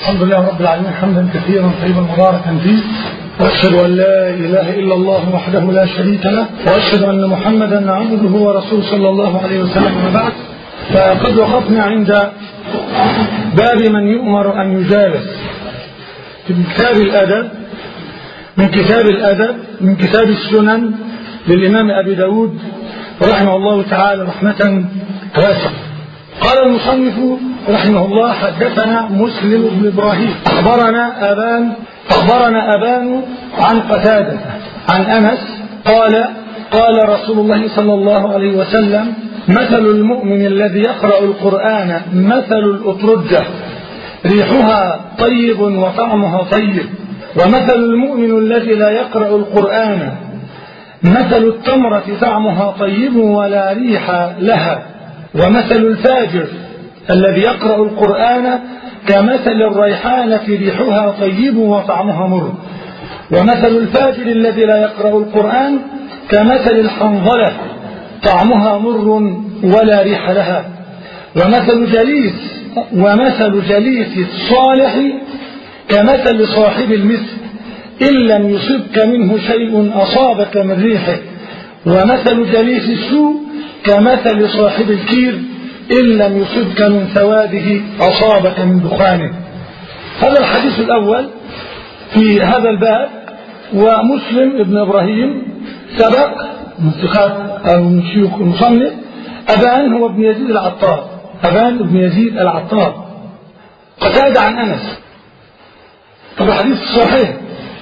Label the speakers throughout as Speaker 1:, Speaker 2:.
Speaker 1: الحمد لله رب العالمين حمدا كثيرا طيبا مباركا فيه واشهد ان لا اله الا الله وحده لا شريك له واشهد ان محمدا عبده ورسوله صلى الله عليه وسلم وبعد فقد وقفنا عند باب من يؤمر ان يجالس في كتاب الادب من كتاب الادب من كتاب السنن للامام ابي داود رحمه الله تعالى رحمه واسعه قال المصنف رحمه الله حدثنا مسلم بن ابراهيم اخبرنا ابان اخبرنا ابان عن قتاده عن انس قال قال رسول الله صلى الله عليه وسلم مثل المؤمن الذي يقرا القران مثل الاطرجه ريحها طيب وطعمها طيب ومثل المؤمن الذي لا يقرا القران مثل التمره طعمها طيب ولا ريح لها ومثل الفاجر الذي يقرأ القرآن كمثل الريحانة ريحها طيب وطعمها مر ومثل الفاجر الذي لا يقرأ القرآن كمثل الحنظلة طعمها مر ولا ريح لها ومثل جليس ومثل جليس الصالح كمثل صاحب المسك إن لم يصبك منه شيء أصابك من ريحه ومثل جليس السوء كمثل صاحب الكير إن لم يصبك من ثواده أصابك من دخانه هذا الحديث الأول في هذا الباب ومسلم ابن إبراهيم سبق من ثقات من شيوخ المصنف أبان هو ابن يزيد العطار أبان ابن يزيد العطار قتادة عن أنس طب الحديث صحيح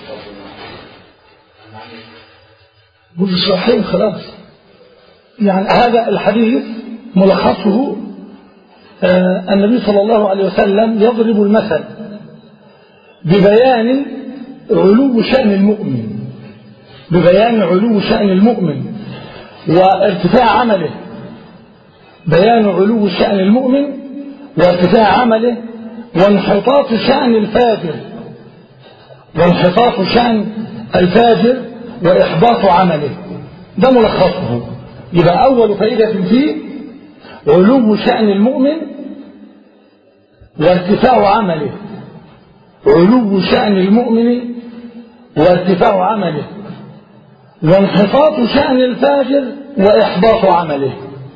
Speaker 1: قلت صحيح خلاص يعني هذا الحديث ملخصه آه النبي صلى الله عليه وسلم يضرب المثل ببيان علو شأن المؤمن ببيان علو شأن المؤمن وارتفاع عمله بيان علو شأن المؤمن وارتفاع عمله وانحطاط شأن الفاجر وانحطاط شأن الفاجر وإحباط عمله ده ملخصه يبقى أول فائدة فيه علو شأن المؤمن وارتفاع عمله علو شأن المؤمن وارتفاع عمله وانحطاط شأن الفاجر وإحباط عمله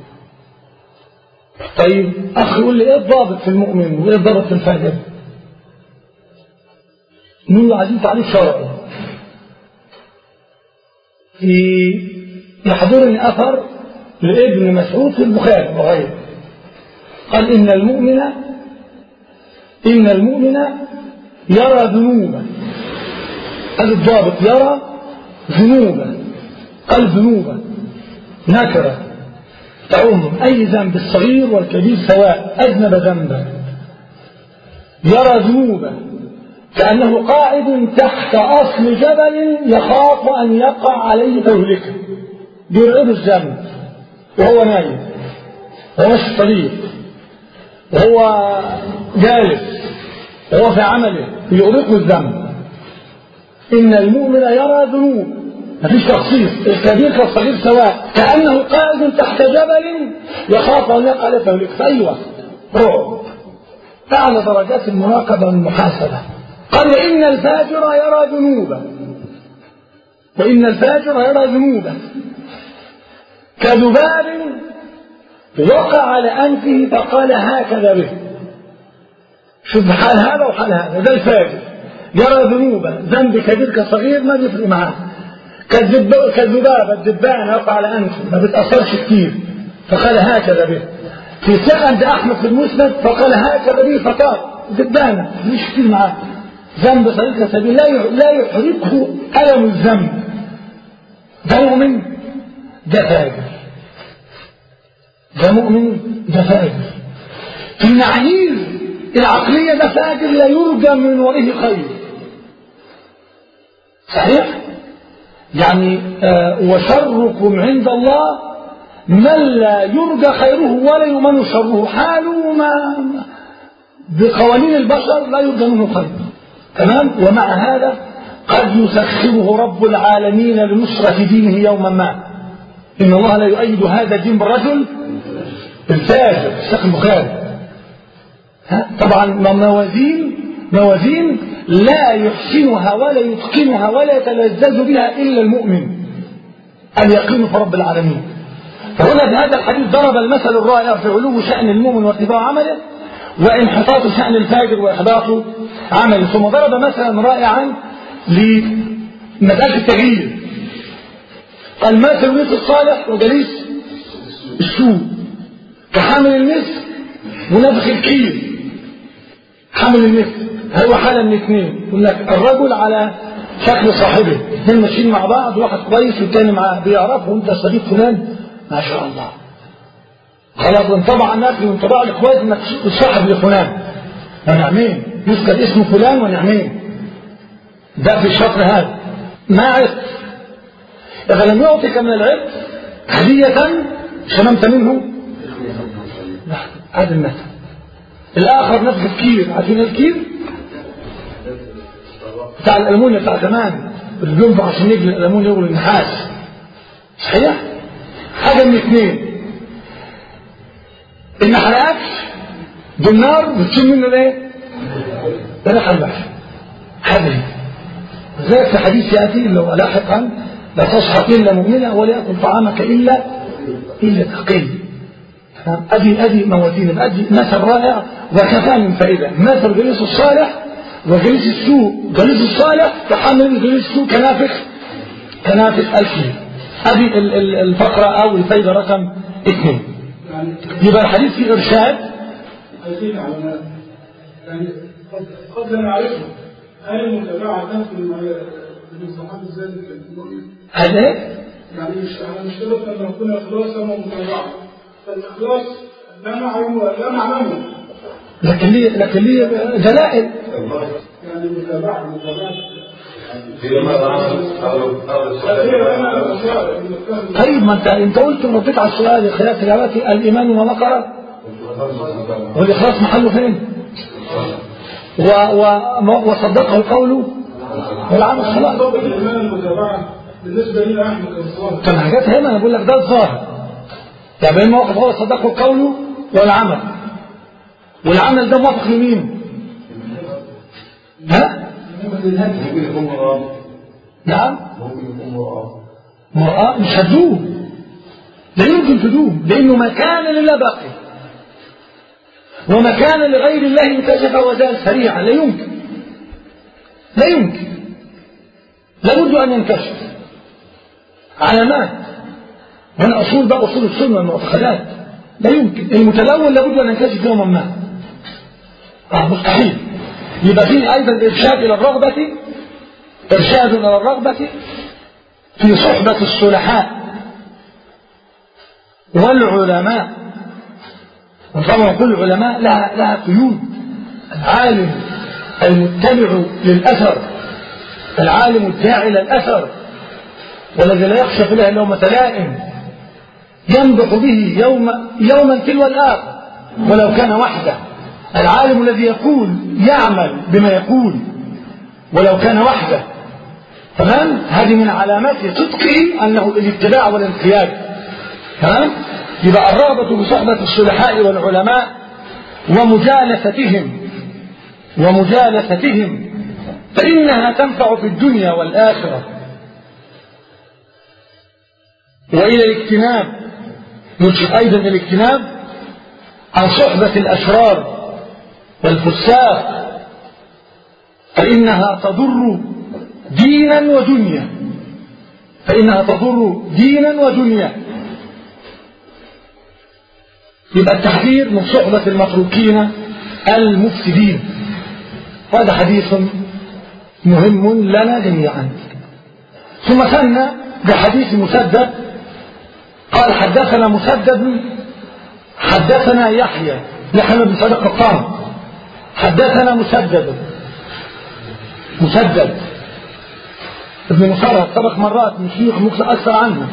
Speaker 1: طيب أخي يقول لي إيه الضابط في المؤمن وإيه الضابط في الفاجر نقول له عايزين تعريف شرعي في يحضرني أثر لابن مسعود في البخاري وغيره قال إن المؤمن إن المؤمن يرى ذنوبا قال الضابط يرى ذنوبا قال ذنوبا نكرة تعم أي ذنب الصغير والكبير سواء أذنب ذنبا يرى ذنوبا كأنه قاعد تحت أصل جبل يخاف أن يقع عليه فيهلكه بيرعب الذنب وهو نايم وهو ماشي الطريق وهو جالس وهو في عمله يؤرقه الذنب إن المؤمن يرى ذنوب مفيش تخصيص الكبير كالصغير سواء كأنه قاعد تحت جبل يخاف أن يقع عليه فيهلك في أي وقت رعب أعلى درجات المراقبة والمحاسبة قال وإن الفاجر يرى ذنوبا وإن الفاجر يرى ذنوبا كذباب وقع على أنفه فقال هكذا به شوف حال هذا وحال هذا ده الفاجر يرى ذنوبا ذنب كبير كصغير ما بيفرق معاه كالذبابة الدبانة يقع على أنفه ما بتأثرش كتير فقال هكذا به في سياق عند أحمد في المسند فقال هكذا به فقال دبانة مش كتير معاه ذنب صغير كسبيل لا لا يحرقه ألم الذنب ده مؤمن ده فاجر ده مؤمن ده فاجر في المعايير العقلية ده فاجر لا يرجى من ورائه خير صحيح يعني آه وشركم عند الله من لا يرجى خيره ولا يؤمن شره حاله ما بقوانين البشر لا يرجى منه خير تمام ومع هذا قد يسخره رب العالمين لنصرة دينه يوما ما إن الله لا يؤيد هذا الدين بالرجل الفاجر الشيخ البخاري ها؟ طبعا موازين موازين لا يحسنها ولا يتقنها ولا يتلذذ بها إلا المؤمن اليقين في رب العالمين فهنا في هذا الحديث ضرب المثل الرائع في علو شأن المؤمن وارتفاع عمله وانحطاط شأن الفاجر وإحباط عمله ثم ضرب مثلا رائعا لمسألة التغيير قال مثل مثل الصالح وجليس السوء كحامل المسك ونفخ الكيل حامل المسك هو حالة من اثنين يقول لك الرجل على شكل صاحبه اثنين ماشيين مع بعض واحد كويس والتاني معاه بيعرفه وانت صديق فلان ما شاء الله خلاص انطبع الناس وانطبع لك كويس انك صاحب لفلان ونعمين يذكر اسم فلان ونعمين ده في الشطر هذا ما عرفت إذا لم يعطيك من العلم هدية شممت منه لا هذا المثل الآخر نفس الكير عارفين الكير بتاع الألمونيا بتاع زمان اللي بينفع عشان يجلي الألمونيا والنحاس صحيح حاجة من اثنين إن حرقكش بالنار بتشيل منه الايه؟ ريحة البحر هذه ذلك في حديث يأتي لو لاحقا لا تصحى إلا مؤمنة ولا يأكل طعامك إلا إلا تقي أدي أدي موازين أدي مثل رائع وكفى من فائدة مثل جليس الصالح وجليس السوء جليس الصالح تحمل جليس السوء كنافخ كنافخ الكيل هذه الفقرة أو الفائدة رقم اثنين يبقى الحديث فيه إرشاد
Speaker 2: يعني قد لا نعرفه هل المتابعة تدخل من صحابة ذلك المؤمن؟
Speaker 1: هل ايه؟
Speaker 2: يعني مش احنا مش شرط ان يكون اخلاصا ومتابعة فالاخلاص لا نعلم لا نعلمه
Speaker 1: لكن ليه لكن ليه دلائل
Speaker 2: يعني متابعة متابعة
Speaker 1: طيب ما انت انت قلت رديت على السؤال يا خلاف اجابتي الايمان ما وقر والاخلاص محله فين؟ و و وصدقه القول والعمل خلاص
Speaker 2: ضابط الايمان المتابعة بالنسبة لي احنا كالصالح
Speaker 1: كان حاجات هنا انا بقول لك ده الظاهر يعني بين موقف هو صدقه القول والعمل والعمل ده موافق لمين؟ ها؟
Speaker 3: ممكن يكون مرام
Speaker 1: نعم
Speaker 3: ممكن يكون مرام
Speaker 1: مرأة مش هتدوم لا يمكن تدوم لأنه ما كان لله باقي وما كان لغير الله انكشف وزال سريعا لا يمكن لا يمكن لابد أن ينكشف علامات هنا أصول بقى أصول السنة والمعتقدات لا يمكن المتلون لابد أن ينكشف يوما ما آه مستحيل يبقى فيه أيضا إرشاد إلى الرغبة إرشاد إلى الرغبة في صحبة الصلحاء والعلماء وطبعا كل العلماء لها لها قيود العالم المتبع للأثر العالم الداعي إلى الأثر والذي لا يخشى في الله لومة لائم ينبح به يوم يوما تلو الآخر ولو كان وحده العالم الذي يقول يعمل بما يقول ولو كان وحده تمام هذه من علامات صدقه أنه الاتباع والانقياد تمام يبقى الرغبة بصحبة الصلحاء والعلماء ومجالستهم ومجالستهم فإنها تنفع في الدنيا والآخرة وإلى الاجتناب يرشد أيضا الاجتناب عن صحبة الأشرار والفساق فإنها تضر دينا ودنيا فإنها تضر دينا ودنيا يبقى التحذير من صحبة المتروكين المفسدين هذا حديث مهم لنا جميعا ثم ثنى بحديث مسدد قال حدثنا مسدد حدثنا يحيى يحيى بن سعيد القطان حدثنا مسدد مسدد ابن مصرف سبق مرات من شيوخ ممكن أكثر عنه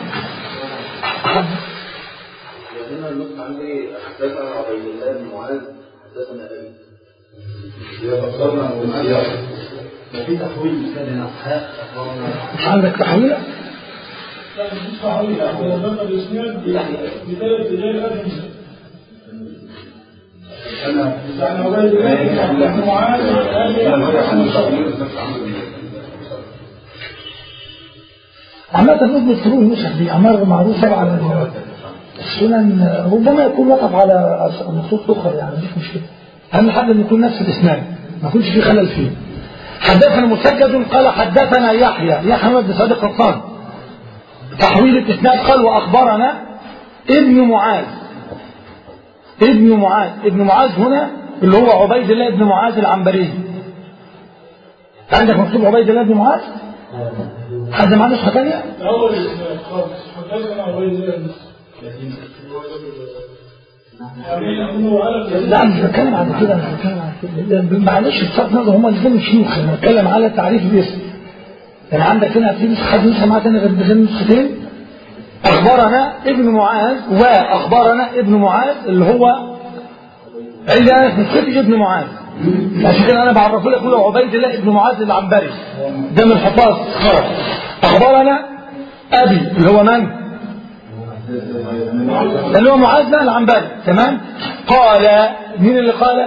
Speaker 3: هنا النص عندي حدثنا عبيد الله بن معاذ حدثنا ابي هي فكرنا بالسياق في تحويل مثال اصحاب اخبارنا
Speaker 1: مش عندك تحويلة
Speaker 2: لا مش صحيح هو ذكر الاسناد بثلاث رجال ادم يعني عبيد الله بن معاذ
Speaker 1: عامة ابن فروع النسخ دي أمر معروفة على السنن ربما يكون وقف على نصوص أخرى يعني مش مشكلة أهم حاجة أن يكون نفس الإسناد ما يكونش في خلل فيه حدثنا مسجد قال حدثنا يحيى يحيى بن صادق القان تحويل الإسناد قال وأخبرنا ابن معاذ ابن معاذ ابن معاذ هنا اللي هو عبيد الله بن معاذ العنبري عندك مكتوب عبيد الله بن معاذ حد معاه نسخة ثانية؟
Speaker 2: أول الإسناد خالص حدثنا عبيد الله بن
Speaker 1: لا مش بتكلم عن كده مش بتكلم عن كده معلش بصرف نظر هم الاثنين شيوخ انا بتكلم على تعريف الاسم يعني عندك هنا في نسخه حد نسخه معاه تاني غير غير نسختين اخبرنا ابن معاذ واخبرنا ابن معاذ اللي هو عندي انا نسختي ابن معاذ عشان كده انا بعرفه لك هو عبيد الله ابن معاذ العنبري ده من الحفاظ خلاص اخبرنا ابي اللي هو من؟ اللي هو معاذ بقى العنبري تمام قال مين اللي قال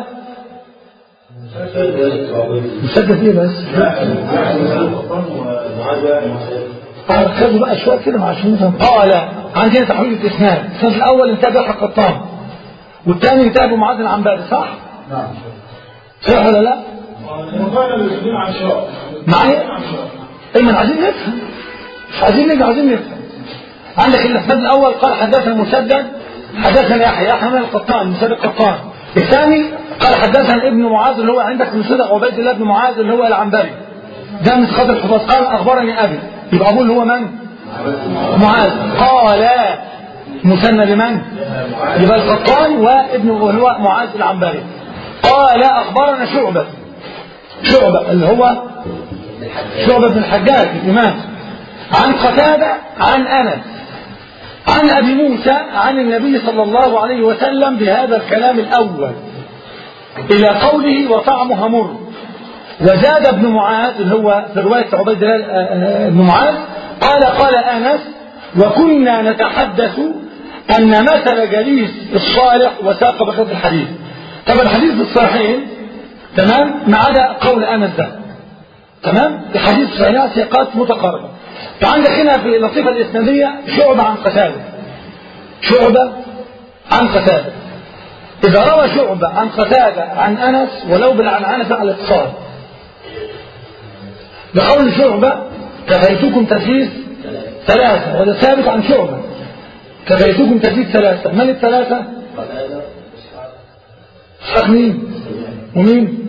Speaker 1: مسدد ايه بس خدوا بقى شويه كده عشان نفهم قال عندنا تحويل الاسناد السند الاول انتاج يحيى القطان والثاني انتاج معاذ العنبري صح؟
Speaker 3: نعم
Speaker 1: صح ولا لا؟
Speaker 2: وكان الاثنين عشاء
Speaker 1: معايا؟ ايه ما عايزين نفهم مش عايزين نجي عايزين نفهم عندك الاسناد الاول قال حدثنا مسدد حدثنا يحيى يحيى بن القطان مسدد القطان الثاني قال حدثنا ابن معاذ اللي هو عندك مسدد عبيد الله بن معاذ اللي هو العنبري ده من خاطر الحفاظ قال اخبرني ابي يبقى ابوه اللي هو من؟ معاذ قال مثنى لمن؟ يبقى القطان وابن اللي هو معاذ العنبري قال اخبرنا شعبه شعبه اللي هو شعبه بن الحجاج الامام عن قتادة عن أنس عن أبي موسى عن النبي صلى الله عليه وسلم بهذا الكلام الأول إلى قوله وطعمها مر وزاد ابن معاذ اللي هو في رواية عبيد الله بن معاذ قال قال أنس وكنا نتحدث أن مثل جليس الصالح وساق بقية الحديث طب الحديث في الصحيحين تمام ما عدا قول أنس ده تمام الحديث صحيح ثقات متقاربة فعندك هنا في اللطيفة الإسنادية شعبة عن قتادة شعبة عن قتادة إذا روى شعبة عن قتادة عن أنس ولو بالعنعنة فعل اتصال بقول شعبة كفيتكم تثليث ثلاثة وهذا ثابت عن شعبة كفيتكم تثليث ثلاثة من الثلاثة؟ إسحاق مين؟ ومين؟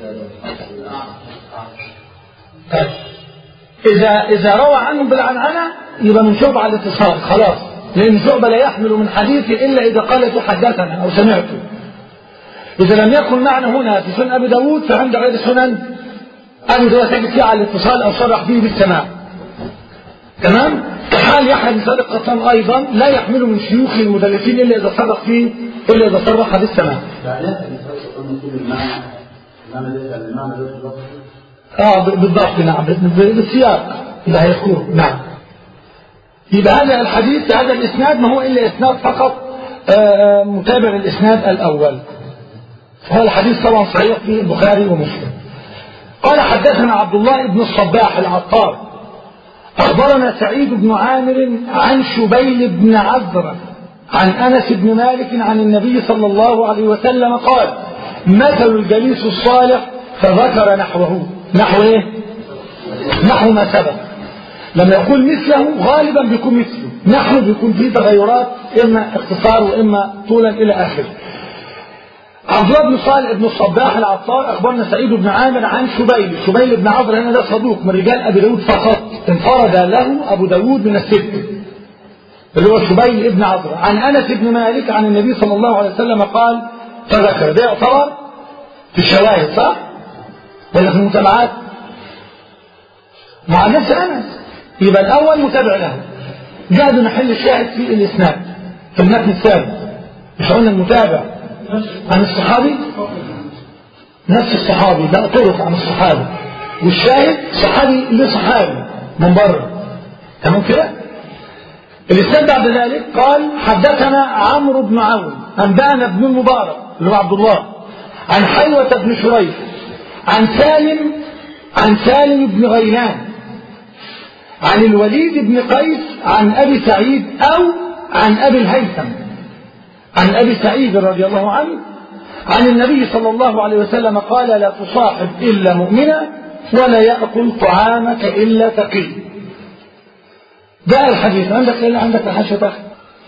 Speaker 1: طيب إذا إذا روى عنه بالعنعنة يبقى من شعبة على الاتصال خلاص لأن شعبة لا يحمل من حديثه إلا إذا قالت حدثنا أو سمعته إذا لم يكن معنا هنا في سنن أبي داود فعند غير سنن أبي داود تجد فيه على الاتصال أو صرح فيه بالسماع تمام حال يحيى بن صادق قطان أيضا لا يحمل من شيوخ المدلسين إلا إذا صرح فيه إلا إذا صرح بالسماع اه بالضبط نعم بالسياق اللي هيذكره نعم يبقى هذا الحديث هذا الاسناد ما هو الا اسناد فقط آه متابع الاسناد الاول هذا الحديث طبعا صحيح في البخاري ومسلم قال حدثنا عبد الله بن الصباح العطار اخبرنا سعيد بن عامر عن شبيل بن عذرة عن انس بن مالك عن النبي صلى الله عليه وسلم قال مثل الجليس الصالح فذكر نحوه نحو ايه نحو ما سبق لما يقول مثله غالبا بيكون مثله نحو بيكون فيه تغيرات اما اختصار واما طولا الى اخره عبد الله بن صالح بن الصباح العطار اخبرنا سعيد بن عامر عن شبيل شبيل بن عمرو هنا ده صدوق من رجال ابي داود فقط انفرد له ابو داود من الست اللي هو شبيل بن عمرو عن انس بن مالك عن النبي صلى الله عليه وسلم قال فذكر ده يعتبر في الشواهد صح؟ ولا في المتابعات مع نفس أنس يبقى الأول متابع له جاء بمحل الشاهد في الإسناد في المتن الثالث مش قلنا المتابع عن الصحابي نفس الصحابي لا طرق عن الصحابي والشاهد صحابي لصحابي من بره تمام كده الإسناد بعد ذلك قال حدثنا عمرو بن عون أنبأنا ابن المبارك اللي هو عبد الله عن حيوة بن شريح عن سالم عن سالم بن غيلان عن الوليد بن قيس عن أبي سعيد أو عن أبي الهيثم عن أبي سعيد رضي الله عنه عن النبي صلى الله عليه وسلم قال لا تصاحب إلا مؤمنا ولا يأكل طعامك إلا تقي ده الحديث عندك إلا عندك الحاشية تحت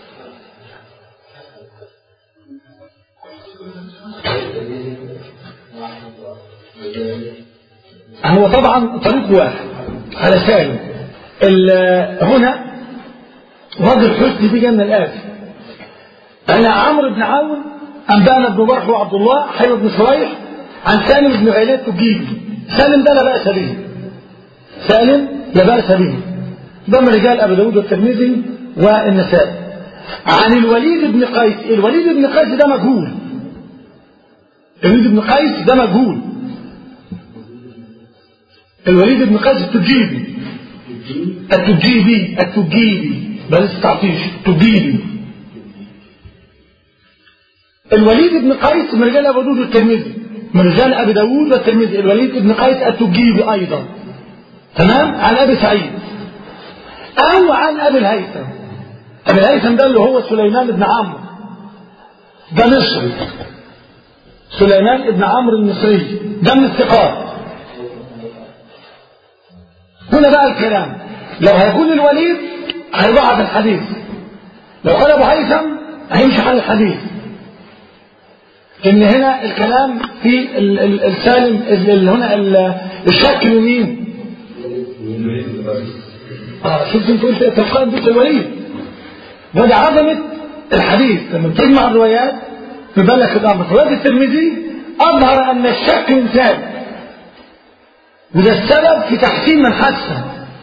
Speaker 1: هو طبعا طريق واحد على سالم هنا رجل حسن في جنة الآتي أنا عمرو بن عون أنبانا بن برح وعبد الله حيوة بن شريح عن سالم بن غيلات الجيبي سالم ده لا بأس به سالم لا بأس به ضمن رجال أبو داود والترمذي والنسائي عن الوليد بن قيس الوليد بن قيس ده مجهول الوليد بن قيس ده مجهول الوليد بن قيس التجيبي التجيبي التجيبي بلاش تعطيش التجيبي الوليد بن قيس من رجال ابو داود والترمذي من رجال ابي داود والترمذي الوليد بن قيس التجيبي ايضا تمام عن ابي سعيد او عن ابي الهيثم ابي الهيثم ده اللي هو سليمان بن عمرو ده مصري سليمان بن عمرو المصري ده من الثقات هنا بقى الكلام لو هيكون الوليد هيضعف الحديث لو قال ابو هيثم هيمشي على الحديث ان هنا الكلام في ال- ال- السالم ال- هنا ال- الشك من مين اه شفت انت قلت تلقائي بيت الوليد وده عظمه الحديث لما بتجمع الروايات ببلغ الامر روايه الترمذي اظهر ان الشك من ثابت وده السبب في تحسين من حسن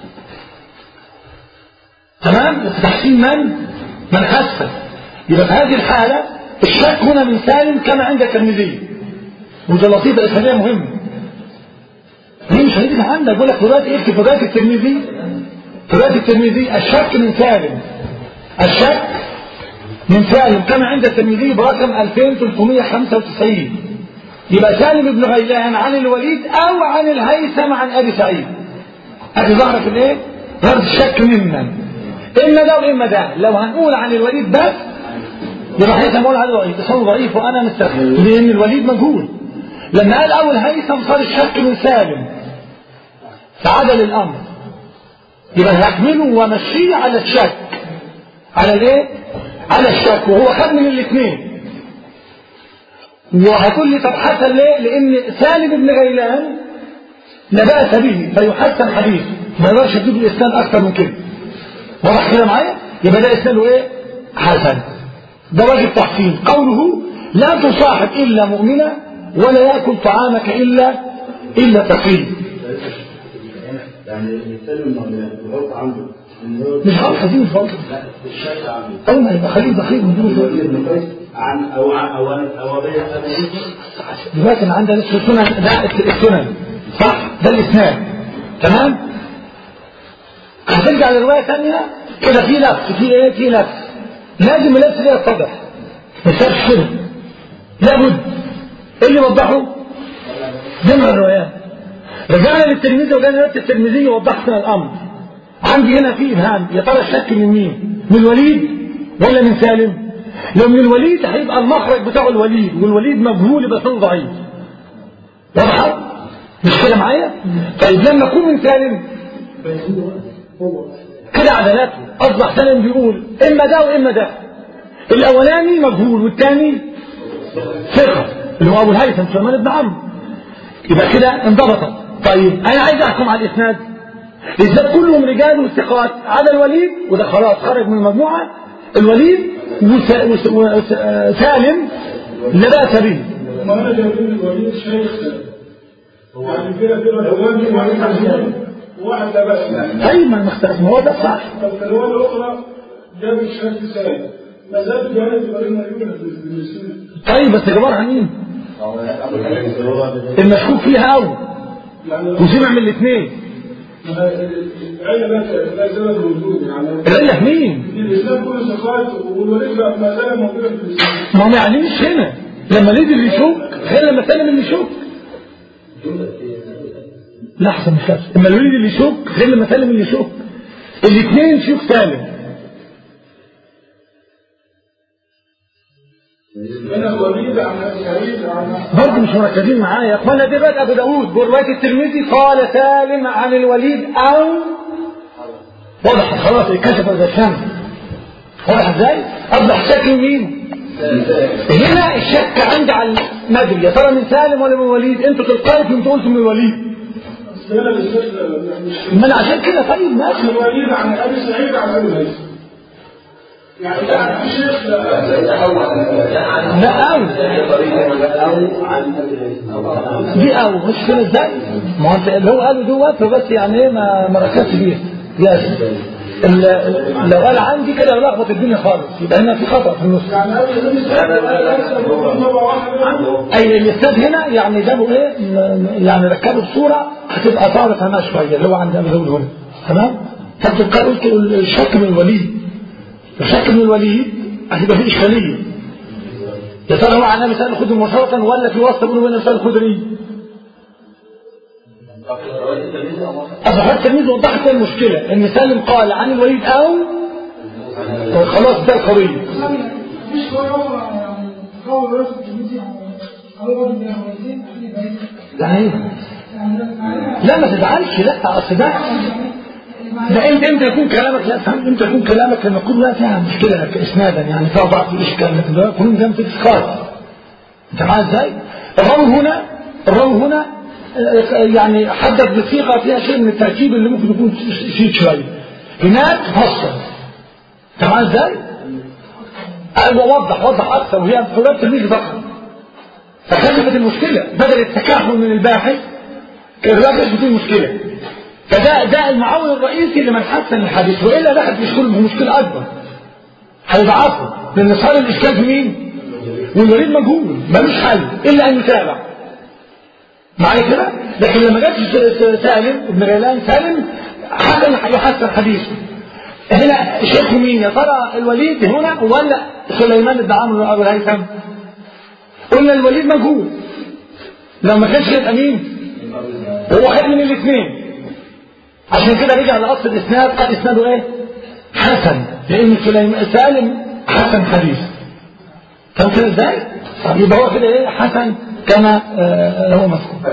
Speaker 1: تمام في تحسين من من حسن يبقى في هذه الحالة الشك هنا من سالم كما عند الترمذي وده لطيفة إسلامية مهمة هي مش هيجي عندك بقول لك رواية اكتب رواية الترمذي رواية الترمذي الشك من سالم الشك من سالم كما عند الترمذي برقم 2395 يبقى سالم بن غيلان عن الوليد او عن الهيثم عن ابي سعيد ادي ظهرت الايه ظهرت الشك ممن اما ده واما ده لو هنقول عن الوليد بس يبقى هيثم اقول عليه ضعيف بس هو ضعيف وانا مستغرب لان الوليد مجهول لما قال اول هيثم صار الشك من سالم فعدل الامر يبقى هحمله ومشيه على الشك على الايه على الشك وهو خد من الاثنين وهتقول لي طب حسن ليه؟ لأن سالم بن غيلان لا بأس به فيحسن حديث ما يقدرش يجيب الإسلام أكثر من كده واضح كده معايا؟ يبقى ده إسناده إيه؟ حسن ده واجب تحسين قوله لا تصاحب إلا مؤمنا ولا يأكل طعامك إلا إلا تقي
Speaker 3: يعني الانسان لما الغلط عنده إن هو-
Speaker 1: مش غلط دي مش غلط
Speaker 3: لا الشك عنده
Speaker 1: أول ما يبقى خليل دقيق ودي
Speaker 3: الوليد بن قيس عن او عن او او ابي ابي
Speaker 1: دلوقتي أنا عندنا اسمه السنن ده السنن صح ده الاسناد تمام هترجع لروايه ثانيه كده في لبس في ايه في لبس لازم اللبس ده يتضح ما يصيرش كده لابد ايه اللي وضحه جمع الروايات رجعنا للتلميذ وجانا روايه الترمذي وضحنا الامر عندي هنا في ابهام يا ترى الشك من مين من الوليد ولا من سالم لو من الوليد هيبقى المخرج بتاعه الوليد والوليد مجهول يبقى فيه ضعيف واضحه مش كده معايا طيب لما يكون من سالم كده عدلاته اصبح سالم بيقول اما ده واما ده الاولاني مجهول والثاني ثقه اللي هو ابو الهيثم سليمان بن عمرو يبقى كده انضبطت طيب انا عايز احكم على الاسناد الاسناد كلهم رجال وثقات عدا الوليد وده خلاص خرج من المجموعه الوليد وس- وس- وسالم لا باس به
Speaker 2: ما انا جايبين الوليد شيخ يعني كده كده الوليد وليد عزيز وواحد لا باس
Speaker 1: طيب ما المختلف ما هو ده صح
Speaker 2: طب في الروايه الاخرى جاب الشيخ سالم ما زال جانب الوليد موجوده بالنسبه
Speaker 1: طيب بس جبرها مين
Speaker 3: ابو الحديث هو
Speaker 1: المشكوك فيها قوي
Speaker 2: يعني
Speaker 1: وسمع من الاثنين
Speaker 2: العلة لا زالت موجودة يعني
Speaker 1: العله مين
Speaker 2: الإسلام كله ثقات والوليد بقى ما زال موجودة في الإسلام
Speaker 1: ما هو ما يعنيش هنا لما الوليد اللي يشوك غير لما سالم اللي يشوك لحظة مش لحظة لما الوليد اللي يشوك غير لما سالم اللي يشوك الاثنين شوك سالم
Speaker 2: من الوليد عن ابي سعيد عن
Speaker 1: برضه مش مركزين معايا يا اخوانا دي بقى ابو داوود بروايه الترمذي قال سالم عن الوليد او واضح خلاص اتكشف هذا الشمس واضح ازاي؟ اصبح شكل مين؟ هنا الشك عندي على المدري يا ترى من سالم ولا من الوليد؟ انتوا تلقائكم انتوا قلتوا من الوليد
Speaker 2: هنا بالذات مش
Speaker 1: ما انا عشان كده طيب ماشي
Speaker 2: الوليد عن ابي سعيد عن ابي هريره يعني ده في شيخ
Speaker 1: لا قوي
Speaker 3: أو عن أبي
Speaker 1: دي او مش كده ازاي؟ ما هو انت اللي هو قاله دوت فبس يعني ايه ما ما ركزتش فيها يس ال- لو قال عندي كده لخبط الدنيا خالص يبقى هنا في خطا في النص
Speaker 2: يعني ابي هريره مره واحده
Speaker 1: اي الاستاذ هنا يعني جابوا ايه م- يعني ركبوا الصوره هتبقى صعبه فهمها شويه اللي هو عند ابي داود هنا تمام فانت قلت الشك من الوليد الشك من الوليد هتبقى في اشكاليه يا ترى هو عن ابي سعيد الخدري مباشره ولا في وسط بينه وبين ابي سعيد الخدري؟ اصل التلميذ وضحت لي المشكله ان سالم قال عن الوليد او خلاص ده القضيه
Speaker 2: مفيش قول يعني قول رئيس التلميذ هو راجل من الوليدين اخلي بعيد
Speaker 1: يعني ايه؟
Speaker 2: يعني
Speaker 1: لا ما تزعلش لا اصل ده ده انت امتى يكون كلامك لا فهم امتى يكون كلامك لما يكون لا فيها مشكله لك اسنادا يعني فيها ضعف الاشكال لكن ده يكون جنب اسقاط انت معايا ازاي؟ الراوي هنا الراوي هنا آه، يعني حدد بصيغه فيها شيء من التركيب اللي ممكن يكون شيء شويه هناك فصل انت معايا ازاي؟ ايوه وضح وضح اكثر وهي حريه التلميذ فقط فخلفت المشكله بدل التكهن من الباحث كان الباحث بتكون مشكله فده ده المعول الرئيسي لمن حسن الحديث والا دخل في شغل مشكله اكبر هيضعفه لان صار الاشكال في مين؟ والمريض مجهول ملوش حل الا ان يتابع معايا كده؟ لكن لما جت س- س- سالم ابن غيلان سالم حسن يحسن حديثه هنا شيخه مين يا ترى الوليد هنا ولا سليمان بن عمرو ابو الهيثم؟ قلنا الوليد مجهول لو ما كانش يبقى مين؟ هو خد من الاثنين عشان كده رجع لاصل الاسناد قال اسناده ايه؟ حسن لان سليمان سالم حسن حديث كان كده ازاي؟ طب يبقى هو كده ايه حسن كما آه هو مذكور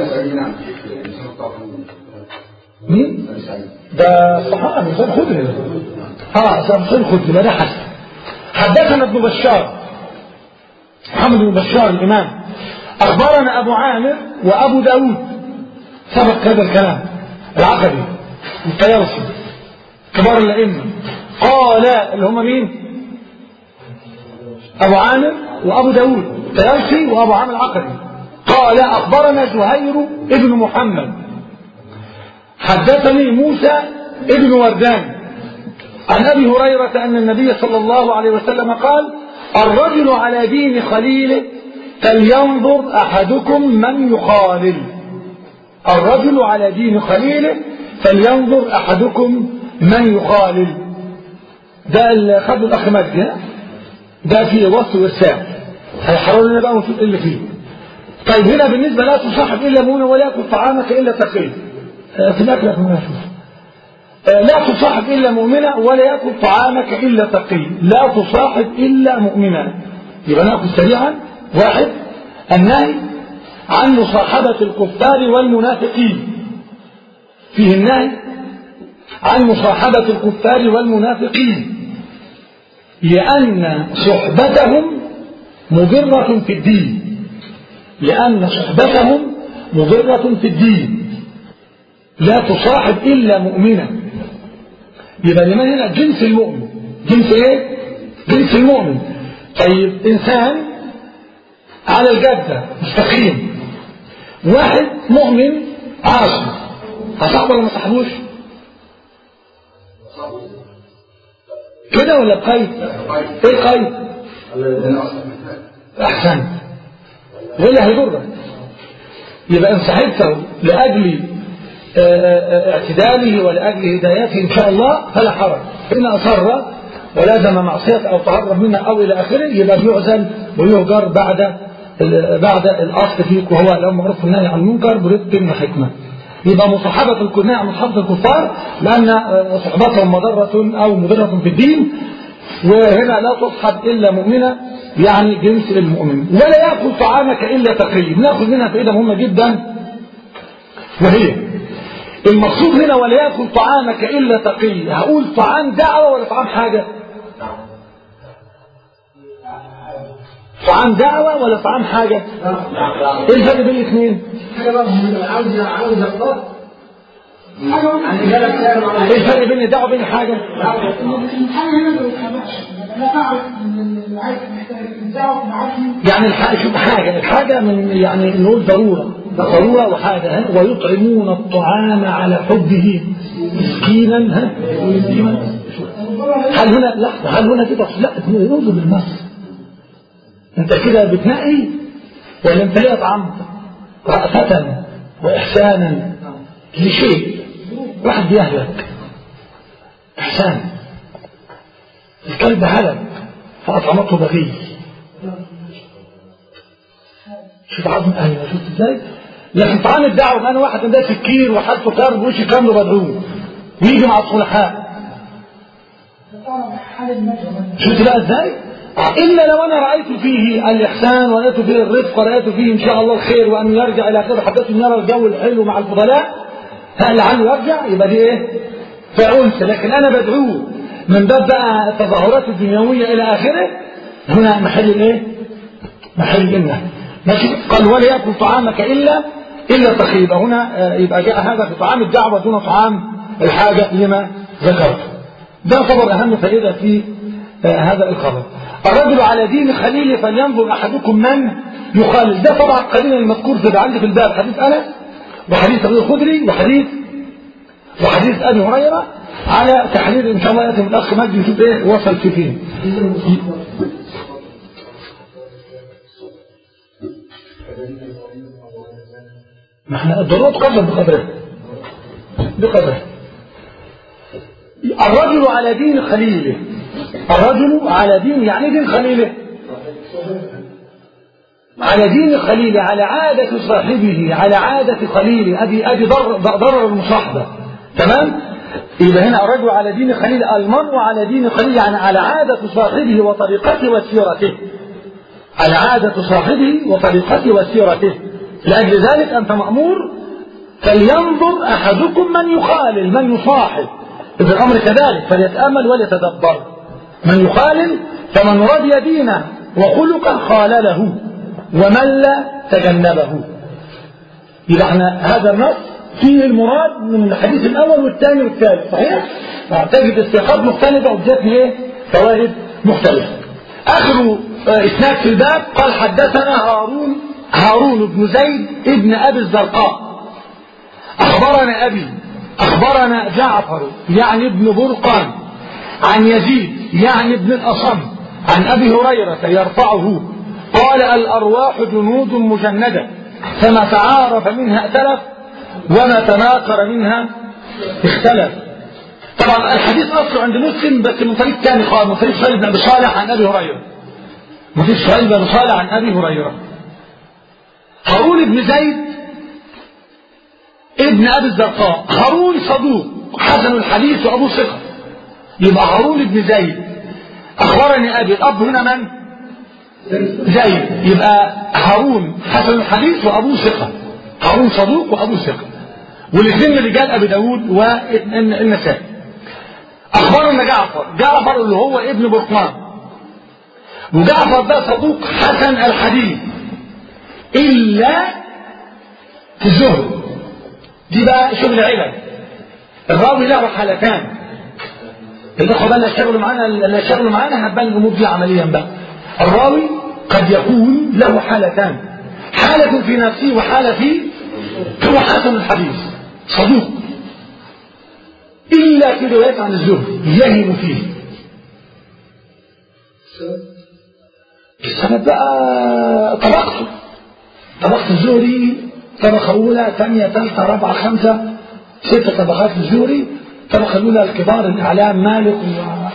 Speaker 1: مين؟ ده صحابي ده الخدري اه ده الخدري يبقى ده حسن حدثنا ابن بشار محمد بن بشار الامام اخبرنا ابو عامر وابو داود سبق هذا الكلام العقدي الطيالسي كبار الائمه قال اللي هم مين؟ ابو عامر وابو داود الطيالسي وابو عامر العقدي قال اخبرنا زهير ابن محمد حدثني موسى ابن وردان عن ابي هريره ان النبي صلى الله عليه وسلم قال الرجل على دين خليله فلينظر احدكم من يخالل الرجل على دين خليله فلينظر احدكم من يخالل ده اللي خده الاخ مجدي ها؟ ده فيه وصف وارسال هيحرروا لنا بقى ونشوف ايه اللي فيه طيب هنا بالنسبه لا تصاحب الا مؤمنا ولا ياكل طعامك الا تقي آه، في الاكل يا اخوان شوف آه، لا تصاحب الا مؤمنا ولا ياكل طعامك الا تقي لا تصاحب الا مؤمنا يبقى ناخذ سريعا واحد النهي عن مصاحبه الكفار والمنافقين فيه النهي عن مصاحبه الكفار والمنافقين لان صحبتهم مضره في الدين لان صحبتهم مضره في الدين لا تصاحب إلا مؤمنا يبقى لمن هنا جنس المؤمن جنس ايه جنس المؤمن طيب إنسان على الجدة مستقيم واحد مؤمن عاصي هصاحبه ولا ما صاحبوش كده ولا بقيد ايه قيد احسن ولا هيضرك يبقى ان صاحبته لاجل اعتداله ولأجل هدايته إن شاء الله فلا حرج إن أصر ولازم معصية أو تهرب منها أو إلى آخره يبقى بيعزل ويهجر بعد بعد الأصل فيك وهو الأمر معروف والنهي عن المنكر برفق وحكمة يبقى مصاحبة الكناع مصاحبة الكفار لأن صحبتهم مضرة أو مضرة في الدين وهنا لا تصحب إلا مؤمنة يعني جنس المؤمن ولا يأكل طعامك إلا تقي ناخذ منها فائدة مهمة جدا وهي المقصود هنا ولا يأكل طعامك إلا تقي هقول طعام دعوة ولا طعام حاجة طعام دعوة ولا طعام حاجة ايه الفرق بين الاثنين
Speaker 2: عاوز عاوز الله
Speaker 1: ايه الفرق بين الدعوة وبين الحاجة
Speaker 2: الحاجة هنا ما بتتابعش انا بعرف ان اللي عايز محتاج الدعوه انا عارف مين
Speaker 1: يعني الحاجة شوف حاجة الحاجة من يعني نقول ضرورة ضرورة وحاجة ها؟ ويطعمون الطعام على حبه مسكينا ها ويتيما هل هنا لحظة هل هنا في تفصيل لا يوجد بالنص انت كده بتنقي ولا انت ليه اطعمت رأفة واحسانا لشيء واحد بيهلك احسان الكلب هلك فاطعمته بغي شوف عظم ايوه شفت ازاي لكن طعام الدعوه انا واحد ده سكير وحالته كرب وشي كامله بدعوه ويجي مع الصلحاء شفت بقى ازاي إلا لو أنا رأيت فيه الإحسان ورأيت فيه الرفق ورأيت فيه إن شاء الله الخير وأن يرجع إلى آخره حتى أن يرى الجو الحلو مع الفضلاء هل عنه يرجع يبقى دي إيه فأنس لكن أنا بدعوه من باب بقى التظاهرات الدنيوية إلى آخره هنا محل الإيه محل الجنة ماشي قال ولا يأكل طعامك إلا إلا تخيب هنا يبقى جاء هذا في طعام الدعوة دون طعام الحاجة لما ذكرت ده خبر أهم فائدة في هذا الخبر الرجل على دين خليله فلينظر أحدكم من يخالف ده طبعا قليلا المذكور في عندي في الباب حديث أنس وحديث أبي الخدري وحديث وحديث أبي هريرة على تحرير إن شاء الله يأتي من الأخ مجدي يشوف إيه وصل في فين ما احنا الضرورة قدر بقدرها بقدرها الرجل على دين خليله الرجل على دين يعني دين خليله على دين خليله على عادة صاحبه على عادة خليله أدي أدي ضرر, ضرر المصاحبة تمام يبقى هنا الرجل على دين خليله المرء على دين خليله يعني على عادة صاحبه وطريقته وسيرته على عادة صاحبه وطريقته وسيرته لأجل ذلك أنت مأمور فلينظر أحدكم من يخالل من يصاحب إذا الأمر كذلك فليتأمل وليتدبر من يخالل فمن رضي دينه وخلقه خالله ومن لا تجنبه يبقى احنا هذا النص فيه المراد من الحديث الأول والثاني والثالث صحيح؟ تجد استيقاظ مختلفة وجاتني ايه؟ فوائد مختلفة آخر إسناد في الباب قال حدثنا هارون هارون بن زيد ابن أبي الزرقاء أخبرنا أبي أخبرنا جعفر يعني ابن برقان عن يزيد يعني ابن الأصم عن أبي هريرة يرفعه قال الأرواح جنود مجندة فما تعارف منها ائتلف وما تناكر منها اختلف طبعا الحديث أصله عند مسلم بس من طريق ثاني خالص من طريق سهيل بن أبي صالح عن أبي هريرة من طريق سهيل بن أبي صالح عن أبي هريرة هارون بن زيد ابن أبي الزرقاء هارون صدوق حسن الحديث وأبو ثقة يبقى هارون بن زيد أخبرني أبي الأب هنا من؟ زيد يبقى هارون حسن الحديث وأبو ثقة هارون صدوق وأبو ثقة والاثنين من رجال أبي داود والنسائي أخبرنا جعفر جعفر اللي هو ابن برقمان وجعفر ده صدوق حسن الحديث إلا في الزهد دي بقى شغل علم الراوي له حالتان الإخوة بقى اللي يشتغلوا معانا اللي يشتغلوا معانا هتبان الأمور دي عمليا بقى الراوي قد يكون له حالتان حالة في نفسه وحالة في هو حسن الحديث صدوق إلا في روايات عن الزهد يهم فيه السبب بقى طبقته طبقة الزهري طبقة أولى ثانية ثالثة رابعة خمسة ست طبقات الزهري الطبقة الأولى الكبار الأعلام مالك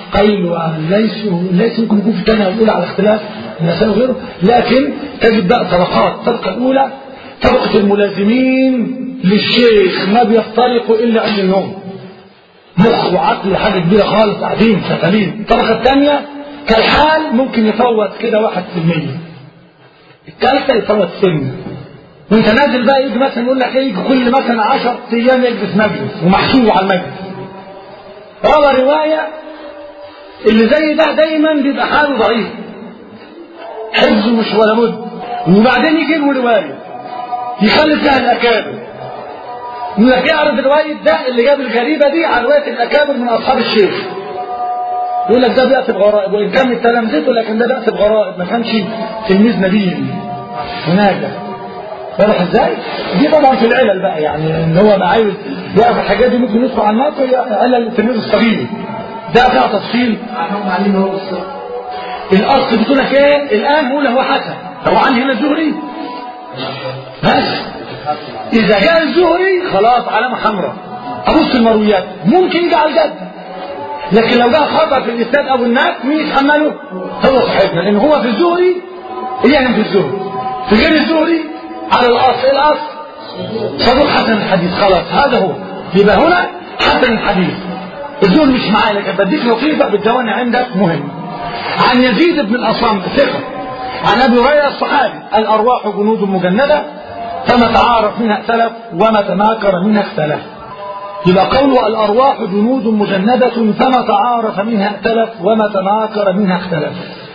Speaker 1: قيل وليس ليس ممكن يكون في الثانية الأولى على اختلاف النساء وغيره لكن تجد بقى طبقات الطبقة الأولى طبقة الملازمين للشيخ ما بيفترقوا إلا عند النوم مخ وعقل حاجة كبيرة خالص قاعدين شغالين الطبقة الثانية كالحال ممكن يفوت كده واحد في المية الثالثة يفوت سن وانت نازل بقى يجي مثلا يقول لك ايه كل مثلا 10 ايام يجلس مجلس ومحسوب على المجلس روى رواية اللي زي ده دايما بيبقى حاله ضعيف حفظه مش ولا بد وبعدين يجيبوا رواية يخلي فيها الأكابر يقول لك يعرف رواية ده اللي جاب الغريبة دي على رواية الأكابر من أصحاب الشيخ يقول لك ده بيأتي بغرائب وإن كان من تلامذته لكن ده بيأتي بغرائب ما كانش تلميذ نبيل وناجح واضح ازاي؟ دي طبعا في العلل بقى يعني ان هو بقى عايز يعرف الحاجات دي ممكن يدخل على النار علل التلميذ الصغير ده فيها تفصيل
Speaker 3: عنهم عليه هو بالصبر
Speaker 1: الاصل بتقول لك ايه الان بقول هو حسن هو عندي هنا الزهري بس اذا جاء الزهري خلاص علامه حمراء ابص المرويات ممكن يجي على الجد لكن لو جاء خطا في الاسناد او الناس مين يتحمله؟ هو صاحبنا لان هو في الزهري يعني في الزهري في غير الزهري على الاصل إيه الاصل صدوق حسن الحديث خلاص هذا هو يبقى هنا حسن الحديث الزهري مش معايا لكن بديك لطيفه بالدواني عندك مهم عن يزيد بن الاصم ثقه عن ابي هريره الصحابي الارواح جنود مجنده فما تعارف منها ائتلف وما تناكر منها اختلف يبقى قوله الارواح جنود مجنده فما تعارف منها ائتلف وما تناكر منها اختلف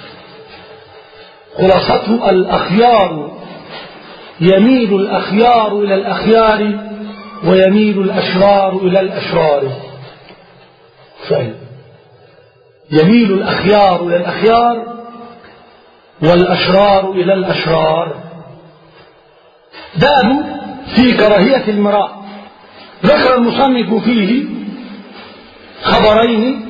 Speaker 1: خلاصته الاخيار يميل الاخيار الى الاخيار ويميل الاشرار الى الاشرار فعلا يميل الأخيار إلى الأخيار والأشرار إلى الأشرار باب في كراهية المراء ذكر المصنف فيه خبرين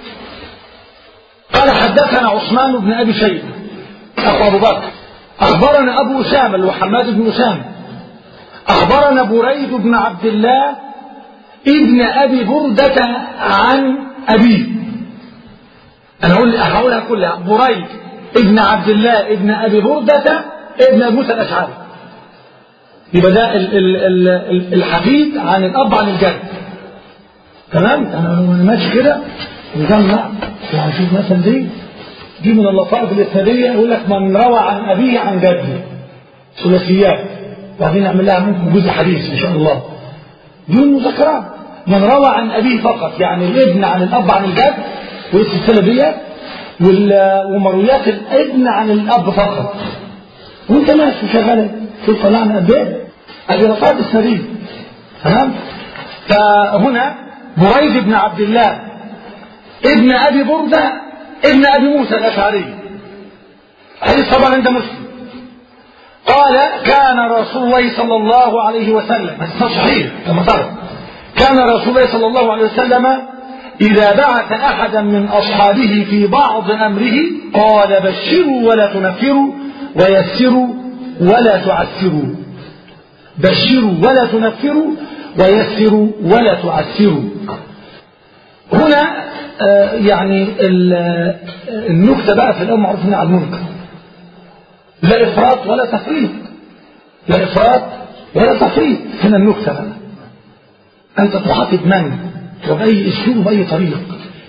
Speaker 1: قال حدثنا عثمان بن أبي شيبة أخو أبو بكر أخبرنا أبو أسامة اللي هو حماد بن أسامة أخبرنا بريد بن عبد الله ابن أبي بردة عن أبيه أنا أقول هقولها كلها بريد ابن عبد الله ابن أبي بردة ابن أبي موسى الأشعري يبقى ده ال- ال- ال- ال- الحفيد عن الأب عن الجد تمام أنا لو ماشي كده نجمع يعني شوف مثلا دي دي من اللطائف الإسنادية يقول لك من روى عن أبيه عن جده ثلاثيات وبعدين نعمل لها ممكن جزء حديث إن شاء الله دي المذكرات من روى عن أبيه فقط يعني الابن عن الأب عن الجد والسلسلة دي وال- ومرويات الابن عن الأب فقط وانت ماشي شغال شوف طلعنا قد ايه ادي رصاد السرير تمام فهنا بريد بن عبد الله ابن ابي برده ابن ابي موسى الاشعري حديث طبعا عند مسلم قال كان رسول الله صلى الله عليه وسلم حديث صحيح كما ترى كان رسول الله صلى الله عليه وسلم إذا بعث أحدا من أصحابه في بعض أمره قال بشروا ولا تنفروا ويسروا ولا تعسروا بشروا ولا تنفروا ويسروا ولا تعسروا هنا آه، يعني ال- آه، النكتة بقى في الأول معروف على المنكر لا إفراط ولا تفريط لا إفراط ولا تفريط هنا النكتة بقى أنت تخاطب من وبأي أسلوب وبأي طريق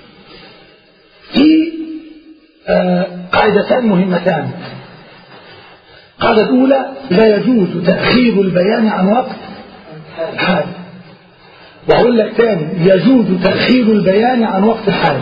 Speaker 1: في آه، قاعدتان مهمتان القاعدة الأولى لا يجوز تأخير البيان عن وقت الحاجة وأقول لك تاني يجوز تأخير البيان عن وقت الحاجة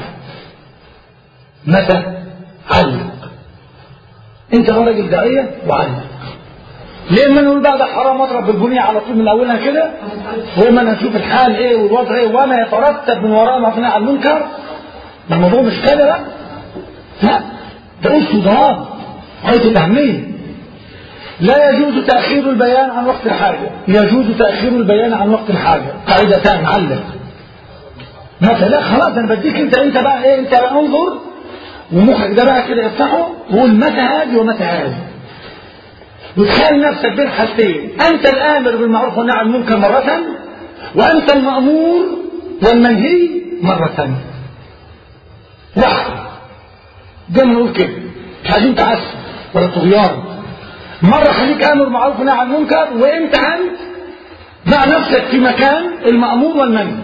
Speaker 1: متى؟ علق أنت هو راجل داعية وعلق ليه ما نقول بقى ده حرام اضرب بالبنية على طول من اولها كده وما نشوف الحال ايه والوضع ايه وما يترتب من وراء مبني على المنكر ده الموضوع مش كده بقى لا ده اسلوب ضراب غايه الاهميه لا يجوز تاخير البيان عن وقت الحاجه يجوز تاخير البيان عن وقت الحاجه قاعدتان علق متى لا خلاص انا بديك انت انت بقى ايه انت بقى انظر ومخك ده بقى كده افتحه وقول متى هذه ومتى هذه وتخيل نفسك بين حالتين أنت الآمر بالمعروف والنهي عن المنكر مرة وأنت المأمور والمنهي مرة وحده زي ما نقول كده مش عايزين تعسف ولا طغيان مرة خليك امر معروف ونهي عن المنكر وانت انت مع نفسك في مكان المأمور والمنهي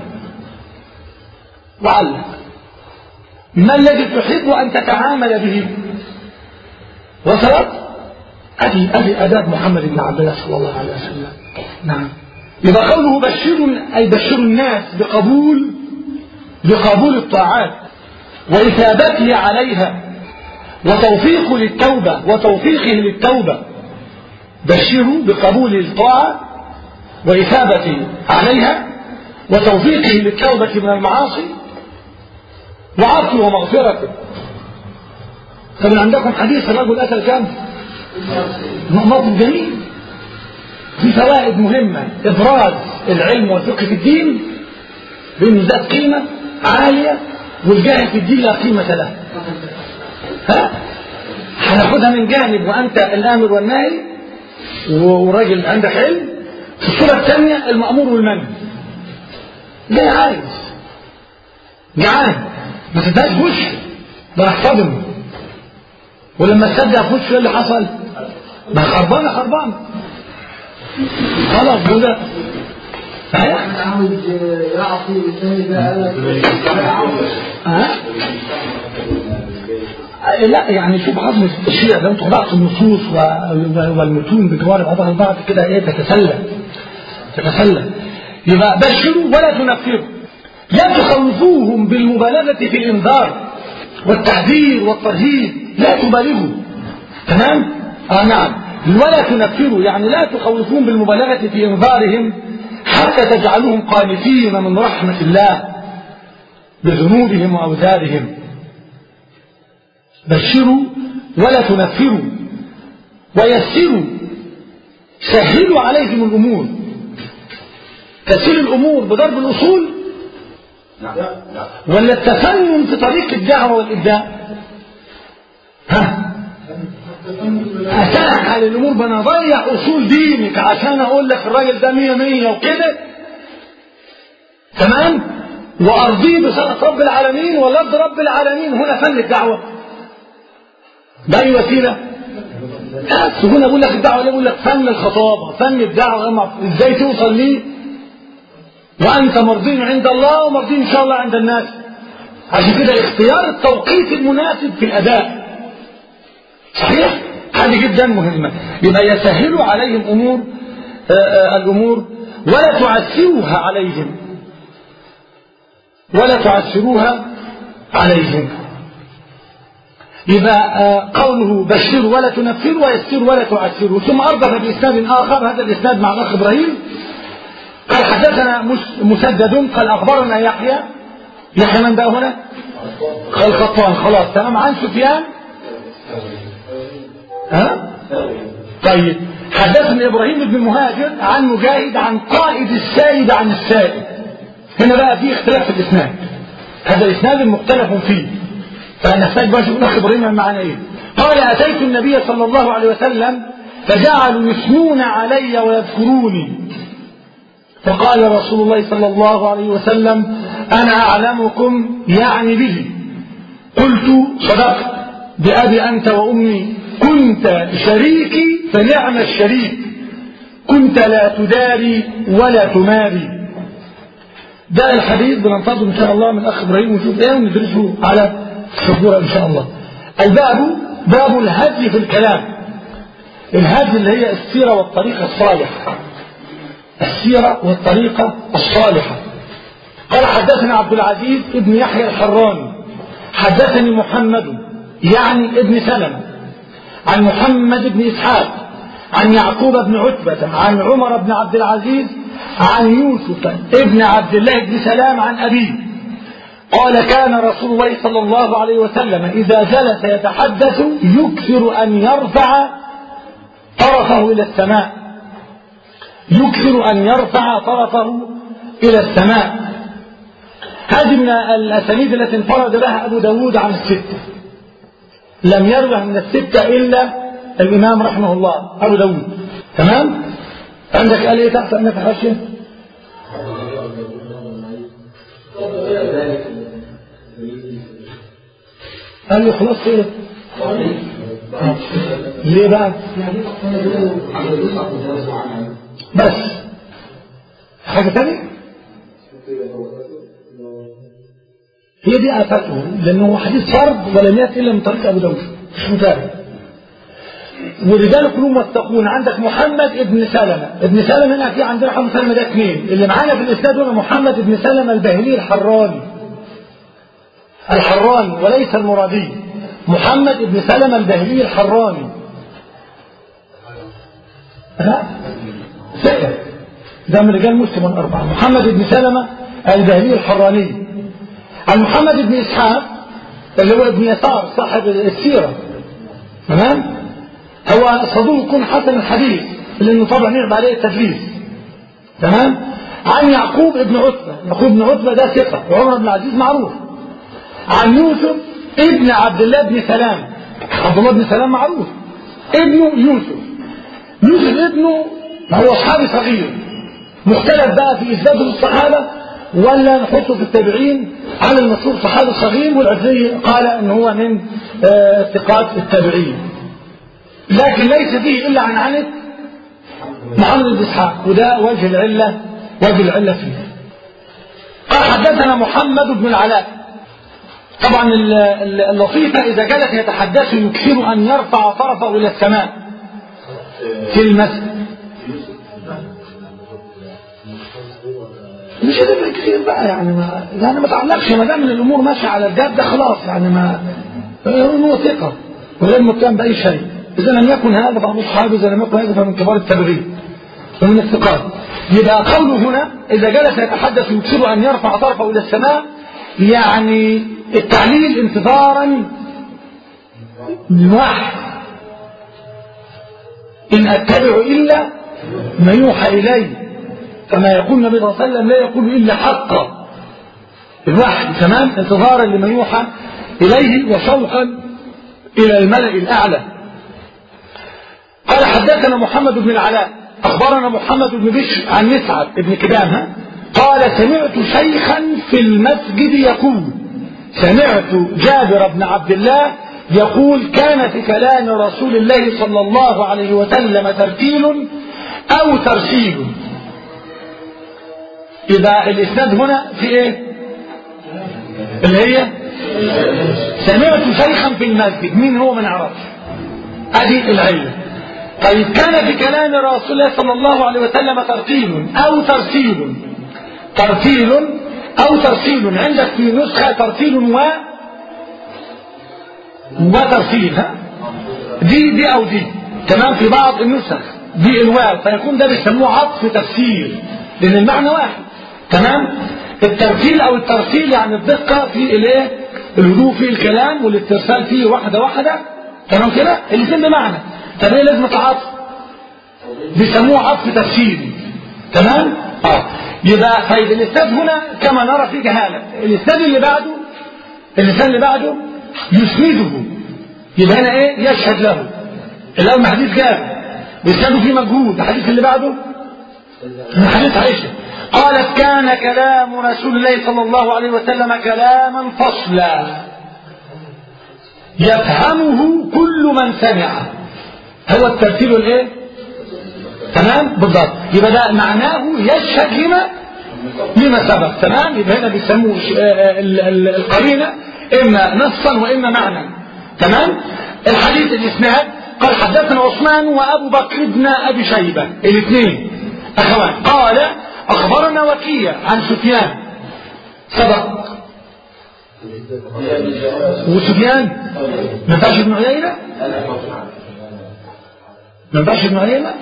Speaker 1: وعلق ما الذي تحب ان تتعامل به وصلت ادي ادي اداب محمد بن عبد الله صلى الله عليه وسلم نعم يبقى قوله بشر اي بشر الناس بقبول بقبول الطاعات واثابته عليها وتوفيق للتوبه وتوفيقه للتوبه بشروا بقبول الطاعه واثابته عليها وتوفيقه للتوبه من المعاصي وعفو ومغفرته فمن عندكم حديث الرجل أكل كم موقف جميل في فوائد مهمة إبراز العلم والفقه في الدين بأنه ذات قيمة عالية والجاهل في الدين لا قيمة له ها هناخدها من جانب وأنت الآمر والناهي وراجل عندك علم في الصورة الثانية المأمور والمنهي جاي عايز جعان ما تداش وشه ده راح صدمه ولما تصدق في وشه ايه اللي حصل؟ ما خربانه خربانه خلاص ده
Speaker 3: عاوز يعصي والثاني ده
Speaker 1: ها؟ لا يعني شوف عظمة الشيء لو انتوا بعض النصوص والمتون بجوار بعضها البعض كده ايه تتسلى تتسلى يبقى بشروا ولا تنفروا لا تخوفوهم بالمبالغة في الإنذار والتحذير والترهيب لا تبالغوا تمام؟ آه نعم ولا تنفروا يعني لا تخوفوهم بالمبالغة في إنذارهم حتى تجعلوهم قانتين من رحمة الله بذنوبهم وأوزارهم بشروا ولا تنفروا ويسروا سهلوا عليهم الأمور تسهيل الأمور بضرب الأصول ولا التفنن في طريق الدعوة والإبداع ها أسهل الأمور بأنا أضيع أصول دينك عشان أقول لك الراجل ده مية مية وكده تمام وأرضيه بصلاة رب العالمين ولفظ رب العالمين هنا فن الدعوة بأي وسيلة بس هنا أقول لك الدعوة يقول لك فن الخطابة فن الدعوة إزاي توصل ليه وأنت مرضي عند الله ومرضي إن شاء الله عند الناس عشان كده اختيار التوقيت المناسب في الأداء صحيح هذه جدا مهمة يبقى يسهل عليهم أمور آآ آآ الأمور ولا تعسروها عليهم ولا تعسروها عليهم يبقى قوله بشروا ولا تنفروا ويسروا ولا تعسروا ثم أردف بإسناد آخر هذا الإسناد مع الأخ إبراهيم قال حدثنا مسدد قال أخبرنا يحيى يحيى من ده هنا قال خطوان خلاص تمام عن سفيان ها طيب حدثنا إبراهيم بن مهاجر عن مجاهد عن قائد السائد عن السائد هنا بقى في اختلاف في الإسناد هذا الإسناد مختلف فيه فنحتاج بقى نشوف الأخ إبراهيم معنا إيه قال أتيت النبي صلى الله عليه وسلم فجعلوا يثنون علي ويذكروني فقال رسول الله صلى الله عليه وسلم أنا أعلمكم يعني به قلت صدقت بأبي أنت وأمي كنت شريكي فنعم الشريك كنت لا تداري ولا تماري ده الحديث بننتظر إن شاء الله من أخ إبراهيم ونشوف إيه وندرسه على السبورة إن شاء الله الباب باب الهدي في الكلام الهدي اللي هي السيرة والطريقة الصالحة السيرة والطريقة الصالحة قال حدثنا عبد العزيز ابن يحيى الحراني حدثني محمد يعني ابن سلم عن محمد بن إسحاق عن يعقوب بن عتبة عن عمر بن عبد العزيز عن يوسف ابن عبد الله بن سلام عن أبيه قال كان رسول الله صلى الله عليه وسلم إذا جلس يتحدث يكثر أن يرفع طرفه إلى السماء يكثر أن يرفع طرفه إلى السماء هذه من الأسانيد التي انفرد بها أبو داود عن الستة لم يروه من الستة إلا الإمام رحمه الله أبو داود تمام عندك قال إيه تحت أنك حاشية قال لي خلاص ايه ليه بقى بس حاجة تانية هي دي آفاته لأنه هو حديث فرض ولم يأتي إلا من طريق أبو داود مش متابع ورجال كلهم متقون عندك محمد ابن سلمة ابن سلمة هنا في عندنا محمد سلمة ده اثنين اللي معانا في الإسناد هنا محمد ابن سلمة الباهلي الحراني الحراني وليس المرادي محمد ابن سلمة الباهلي الحراني لا ثقة ده من رجال مسلم الأربعة محمد بن سلمة البهلي الحراني عن محمد بن إسحاق اللي هو ابن يسار صاحب السيرة تمام هو صدوق حسن الحديث لأنه طبعا يعب عليه التدليس تمام عن يعقوب ابن عتبة يعقوب بن عتبة ده ثقة وعمر بن العزيز معروف عن يوسف ابن عبد الله بن سلام عبد الله بن سلام معروف ابنه يوسف يوسف ابنه هو صحابي صغير مختلف بقى في إثباته الصحابة ولا نحطه في التابعين على المشهور صحابي صغير والعزي قال ان هو من ثقات التابعين لكن ليس فيه الا عن عنه محمد بن اسحاق وده وجه العله وجه العله فيه قال حدثنا محمد بن العلاء طبعا اللطيفه اذا جلس يتحدث يكثر ان يرفع طرفه الى السماء في المسجد مش هتفرق كتير بقى يعني ما يعني ما تعلقش ما دام الامور ماشيه على الجاد ده خلاص يعني ما هو ثقه وغير متهم باي شيء اذا لم يكن هذا فهو صحابي اذا لم يكن هذا فمن كبار التابعين ومن الثقات يبقى قوله هنا اذا جلس يتحدث يكسر ان يرفع طرفه الى السماء يعني التعليل انتظارا للوحي ان اتبع الا ما يوحى الي كما يقول النبي صلى الله عليه وسلم لا يقول إلا حقا الوحي تمام انتظارا لما يوحى إليه وشوقا إلى الملأ الأعلى قال حدثنا محمد بن العلاء أخبرنا محمد بن بشر عن مسعد بن كدامة قال سمعت شيخا في المسجد يقول سمعت جابر بن عبد الله يقول كان في كلام رسول الله صلى الله عليه وسلم ترتيل أو ترسيل يبقى الإسناد هنا في إيه اللي هي سمعت شيخا في المسجد مين هو ما نعرفش ادي العلة طيب كان في كلام رسول الله صلى الله عليه وسلم ترتيل أو ترسيل ترتيل أو ترسيل عندك في نسخة ترتيل و وترسيل ها دي دي أو دي تمام في بعض النسخ دي الواو فيكون ده بيسموه عطف تفسير لأن المعنى واحد تمام الترتيل او الترتيل يعني الدقة في الايه الهدوء في الكلام والاسترسال فيه واحدة واحدة تمام كده الاثنين بمعنى طب ايه لازم عطف بيسموه عطف تفسيري تمام اه يبقى طيب الاسناد هنا كما نرى في جهالة الاسناد اللي بعده الاسناد اللي بعده يسنده يبقى هنا ايه يشهد له الاول حديث جاب بيسنده فيه مجهود الحديث اللي بعده من حديث عائشة قالت كان كلام رسول الله صلى الله عليه وسلم كلاما فصلا يفهمه كل من سمعه هو الترتيب الايه تمام بالضبط يبقى ده معناه يشهد لما لما سبق تمام يبقى هنا بيسموه القرينه اما نصا واما معنى تمام الحديث الاسناد قال حدثنا عثمان وابو بكر بن ابي شيبه الاثنين اخوان قال أخبرنا وكيع عن سفيان سبق وسفيان ما ينفعش ابن عيينة ما ينفعش ابن عيينة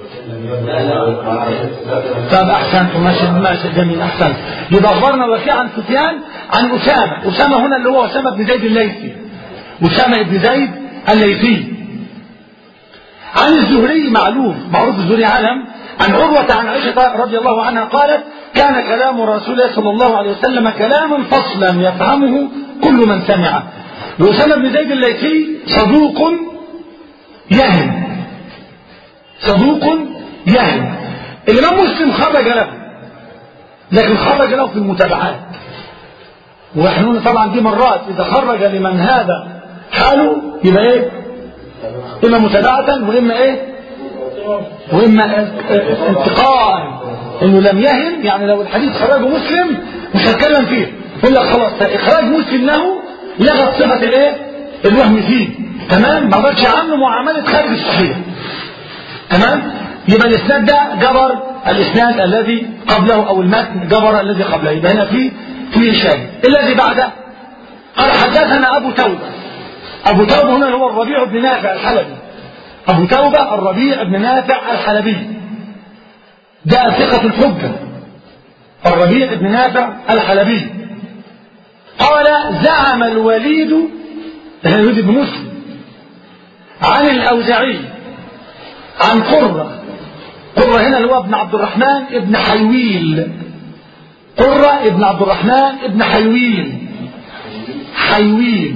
Speaker 1: طب أحسنت ماشي ماشي جميل أحسنت يبقى أخبرنا وكيع عن سفيان عن أسامة أسامة هنا اللي هو أسامة بن زيد الليثي أسامة بن زيد الليثي عن الزهري معلوم معروف الزهري علم عن عروة عن عائشة رضي الله عنها قالت كان كلام رسول الله صلى الله عليه وسلم كلاما فصلا يفهمه كل من سمعه وأسامة بن زيد الليثي صدوق يهم صدوق يهم الإمام مسلم خرج له لكن خرج له في المتابعات ونحن طبعا دي مرات إذا خرج لمن هذا حاله يبقى ايه اما متابعة واما ايه واما انتقاء انه لم يهم يعني لو الحديث خرجه مسلم مش هتكلم فيه يقول لك خلاص اخراج مسلم له لغت صفة الايه الوهم فيه تمام ما قدرش عنه معاملة خارج الصحيح تمام يبقى الاسناد ده جبر الاسناد الذي قبله او المتن جبر الذي قبله يبقى هنا في في شيء الذي بعده قال حدثنا ابو توبه ابو توبه هنا هو الربيع بن نافع الحلبي ابو توبه الربيع بن نافع الحلبي ده ثقة الحجة الربيع بن نافع الحلبي قال زعم الوليد الوليد بن مسلم عن الأوزعي عن قرة قرة هنا اللي هو ابن عبد الرحمن ابن حيويل قرة ابن عبد الرحمن ابن حيويل حيويل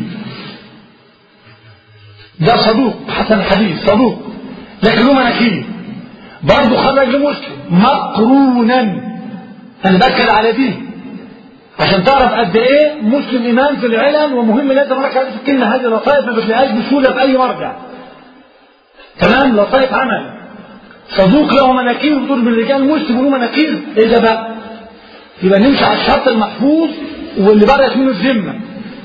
Speaker 1: ده صدوق حسن الحديث صدوق لكن له مناكير برضه خرج لمسلم مقرونا انا باكد على دي عشان تعرف قد ايه مسلم امام في العلل ومهم لازم اركز في الكلمه هذه لطائف ما بتلاقيهاش بسهوله في اي مرجع تمام لطائف عمل صدوق له مناكير بتقول بالرجال مسلم له مناكير ايه ده بقى يبقى نمشي على الشرط المحفوظ واللي برت منه الذمه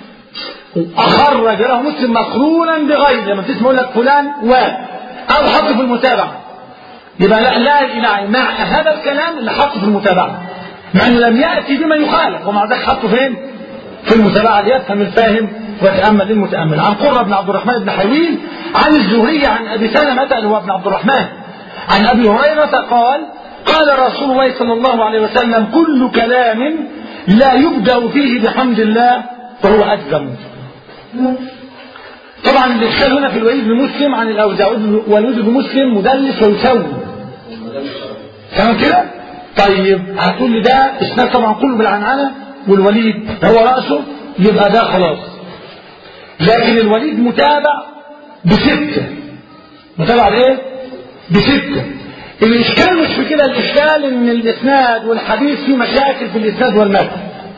Speaker 1: أخرج له مسلم مقرونا بغير لما تسمع يقول لك فلان و أو حطه في المتابعة يبقى لا لا إله مع هذا الكلام اللي حطه في المتابعة مع أنه لم يأتي بما يخالف ومع ذلك حطه فين؟ في المتابعة ليفهم الفاهم ويتأمل المتأمل عن قرة بن عبد الرحمن بن حويل عن الزهري عن أبي سلمة اللي هو ابن عبد الرحمن عن أبي هريرة قال قال رسول الله صلى الله عليه وسلم كل كلام لا يبدأ فيه بحمد الله فهو أجزم طبعا الإشكال هنا في الوليد بن مسلم عن الأوزاعي والوليد بن مسلم مدلس ويسوي تمام كده؟ طيب هتقول لي ده اسناد طبعا كله بالعنعنة والوليد هو رأسه يبقى ده خلاص لكن الوليد متابع بستة متابع بايه؟ بستة الإشكال مش في كده الإشكال إن الإسناد والحديث فيه مشاكل في الإسناد والمتن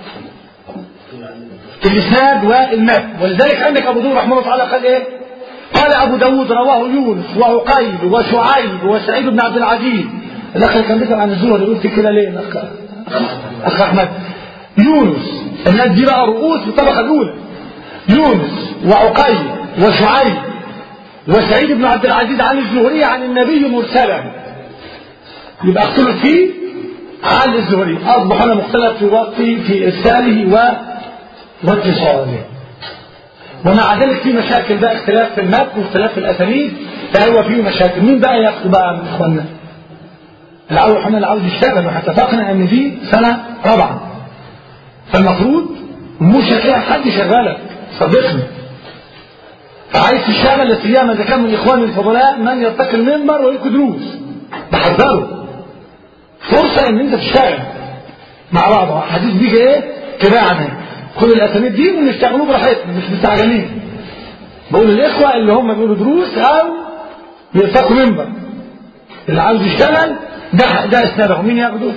Speaker 1: في الإسناد والمتن ولذلك عندك أبو داود رحمه الله تعالى قال إيه؟ قال أبو داود رواه يونس وعقيل وشعيب وسعيد بن عبد العزيز الأخ اللي كان بيسأل عن الزهري قلت كده ليه الأخ أخ أحمد يونس الناس دي بقى رؤوس في الطبقة الأولى يونس وعقيل وشعيب وسعيد بن عبد العزيز عن الزهري عن النبي مرسلا يبقى اختلف فيه عن الزهري أصبح هنا مختلف في وقت في إرساله و واتصاله ومع ذلك في مشاكل بقى اختلاف في المتن واختلاف في الاسانيد فهو فيه مشاكل مين بقى ياخد بقى من اخواننا العود احنا العود يشتغل واحنا اتفقنا ان دي سنه رابعه فالمفروض مش هتلاقي حد يشغلك صدقني فعايز تشتغل لا سيما اذا كان من اخواني الفضلاء من يرتقي المنبر ويلقي دروس بحذره فرصه ان انت تشتغل مع بعض حديث بيجي ايه تباعا خد الاسانيد دي ونشتغلوا براحتنا مش مستعجلين بقول للاخوه اللي هم بيقولوا دروس او بيرتقوا منبر اللي عاوز يشتغل ده ده اسناده مين ياخده؟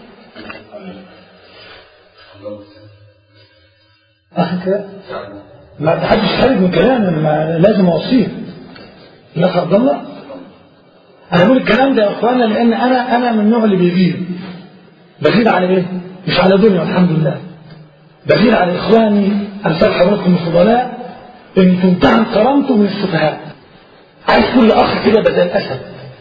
Speaker 1: اخي كده ما حدش خارج من كلام ما لازم اوصيه الاخ عبد الله انا بقول الكلام ده يا اخوانا لان انا انا من النوع اللي بيغير بغير على ايه؟ مش على دنيا الحمد لله بغير على إخواني أمثال حضراتكم الفضلاء إن تمتهن كرامته من السفهاء عايز كل أخ كده بدل أسد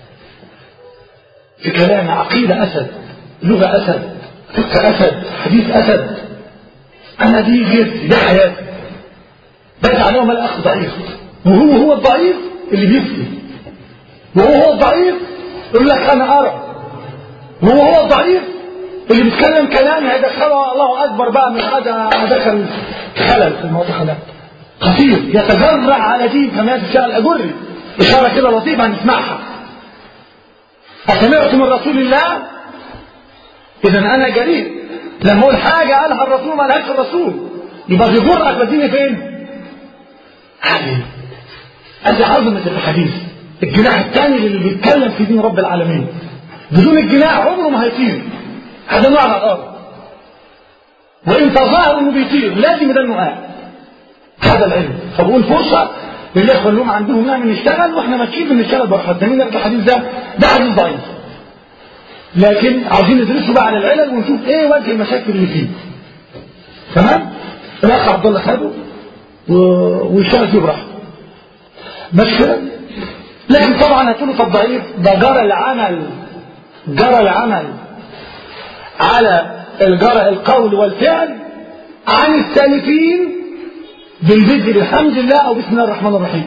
Speaker 1: في كلام عقيدة أسد لغة أسد فقه أسد حديث أسد أنا دي جرتي ده حياتي بدع عليهم الأخ ضعيف وهو هو الضعيف اللي بيفتي وهو هو الضعيف يقول لك أنا أرى وهو هو الضعيف اللي بيتكلم كلام هيدخله الله اكبر بقى من هذا دخل خلل في الموضوع ده خطير يتجرع على دين كما يتشاء اجري اشاره كده لطيفه هنسمعها أسمعت من رسول الله إذا أنا جريء لما أقول حاجة قالها الرسول ما قالهاش الرسول يبقى بيجرك بديني فين؟ عليه أدي عظمة الحديث الجناح الثاني اللي بيتكلم في دين رب العالمين بدون الجناح عمره ما هيطير هذا نوع على الارض وان تظاهر انه بيطير لازم ده النقاء هذا العلم فبقول فرصة للإخوة اللي هم عندهم نعم نشتغل واحنا ماشيين بنشتغل براحتنا مين الحديث ده ده حديث ضعيف لكن عاوزين ندرسه بقى على العلل ونشوف ايه وجه المشاكل اللي فيه تمام الاخ عبد الله خده ويشتغل فيه براحته مش كده لكن طبعا هتقولوا طب ضعيف ده جرى العمل جرى العمل على الجرى القول والفعل عن السالفين بالبدء بالحمد لله او بسم الله الرحمن الرحيم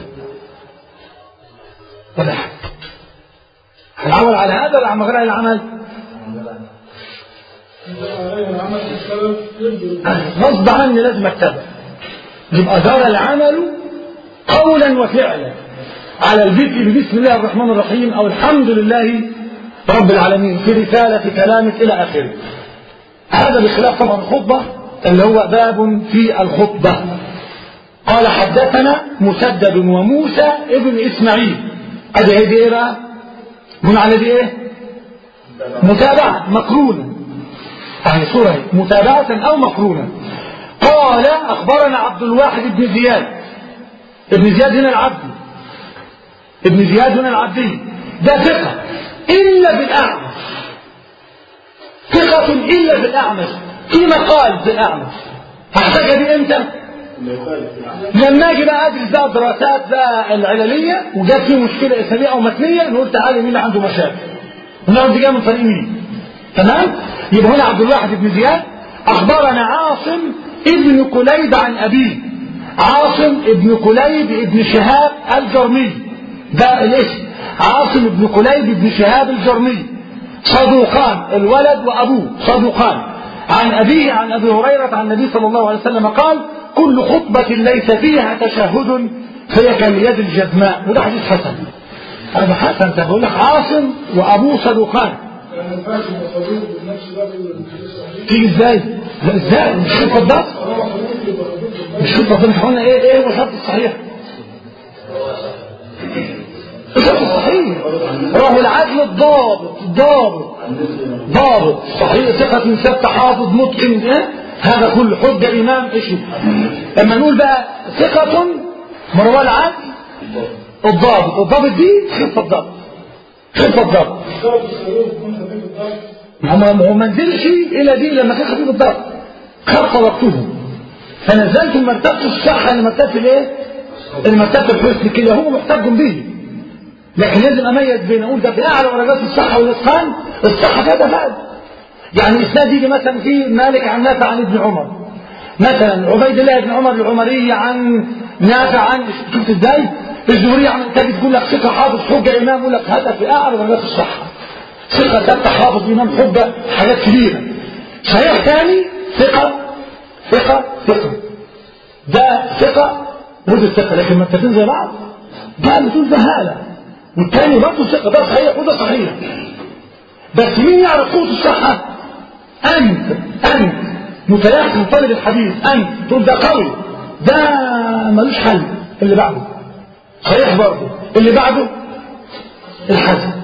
Speaker 1: ولا حاجه هنعمل على هذا ولا عم غير العمل غصب عني لازم اتبع يبقى دار العمل قولا وفعلا على البدء بسم الله الرحمن الرحيم او الحمد لله رب العالمين في رسالة كلامك الى اخره هذا بخلاف طبعا الخطبة اللي هو باب في الخطبة قال حدثنا مسدد وموسى ابن اسماعيل ادي هي دي ايه بقى من على دي ايه متابعة مقرونة يعني صورة متابعة او مقرونة قال اخبرنا عبد الواحد بن زياد ابن زياد هنا العبدي ابن زياد هنا العبدي ده ثقة الا بالاعمش ثقة الا بالاعمش في مقال بالاعمش هحتاجها دي امتى لما اجي بقى ادرس بقى الدراسات بقى العلليه وجات فيه مشكله اسلاميه او متنيه نقول تعالى مين اللي عنده مشاكل ونعرف دي جايه من طريق مين تمام يبقى هنا عبد الواحد بن زياد اخبرنا عاصم ابن كليب عن ابيه عاصم ابن كليب ابن شهاب الجرمي ده الاسم عاصم ابن كليب ابن شهاب الجرمي صدوقان الولد وابوه صدوقان عن أبيه عن أبي هريرة عن النبي صلى الله عليه وسلم قال كل خطبة ليس فيها تشهد فهي كاليد الجزماء وده حديث حسن هذا حسن ده بقول لك عاصم وأبوه صدوقان تيجي ازاي؟ لا ازاي؟ مش شوف الضبط مش شوف الضبط احنا قلنا ايه ايه هو الشرط الصحيح الشرط الصحيح رواه العدل الضابط الضابط ضابط صحيح ثقة ثبت حافظ متقن إيه؟ هذا كله حجة إمام إيش لما نقول بقى ثقة مروى العدل الضابط الضابط دي خفة الضبط خفة الضبط هو ما نزلش إلى دي لما كان خفيف الضبط خف ضبطه فنزلت من مرتبة الصحة لمرتبة الايه؟ المرتبة الحسن كده هو محتج به لكن لازم اميز بين اقول ده في اعلى درجات الصحه والاتقان الصحه كده فاد يعني اسناد يجي مثلا في مالك عن نافع عن ابن عمر مثلا عبيد الله بن عمر العمري عن نافع عن شفت ازاي الزهري عن تجد تقول لك ثقه حافظ حجه امام يقول لك هذا في اعلى درجات الصحه ثقه ثابته حافظ امام حجه حاجات كبيره صحيح ثاني ثقه ثقه ثقه ده ثقه وده ثقه لكن ما التفين زي بعض ده بتقول جهاله والتاني برضه ثقة ده صحيح وده صحيح بس مين يعرف قوة الصحة؟ أنت أنت متيقن طالب الحديث أنت تقول ده قوي ده ملوش حل اللي بعده صحيح برضه اللي بعده الحسن